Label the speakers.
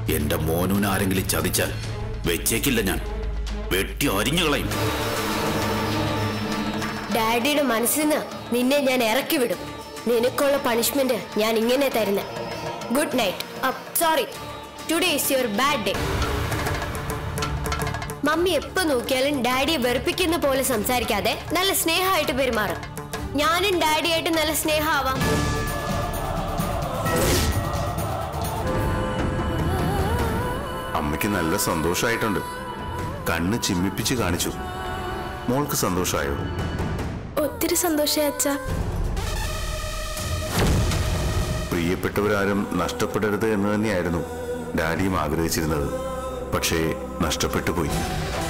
Speaker 1: എന്റെ മോനൂന് ആരെങ്കിലും ചതിച്ചാൽ വെച്ചേക്കില്ല ഞാൻ വെട്ടി അരിഞ്ഞു കളയും
Speaker 2: ഡാഡിയുടെ മനസ്സിൽ നിന്ന് നിന്നെ ഞാൻ ഇറക്കി വിടും നിനക്കുള്ള പണിഷ്മെന്റ് ഞാൻ ഇങ്ങനെ തരുന്ന good night sorry today is your bad day mummy എപ്പോ നോക്കിയാലും ഡാഡിയെ വെറുപ്പിക്കുന്ന പോലെ സംസാരിക്കാതെ നല്ല സ്നേഹമായിട്ട് പെരുമാറും ഞാനും ഡാഡിയായിട്ട് നല്ല സ്നേഹമാവാം
Speaker 3: അമ്മയ്ക്ക് നല്ല സന്തോഷമായിട്ടുണ്ട് കണ്ണ് ചിമ്മിപ്പിച്ച് കാണിച്ചു മോൾക്ക് സന്തോഷമായോ
Speaker 4: ഒത്തിരി സന്തോഷമായി അച്ഛ
Speaker 3: പ്രിയപ്പെട്ടവരാരും നഷ്ടപ്പെടരുത് എന്ന് തന്നെയായിരുന്നു ഡാഡിയും ആഗ്രഹിച്ചിരുന്നത് പക്ഷേ നഷ്ടപ്പെട്ടു പോയി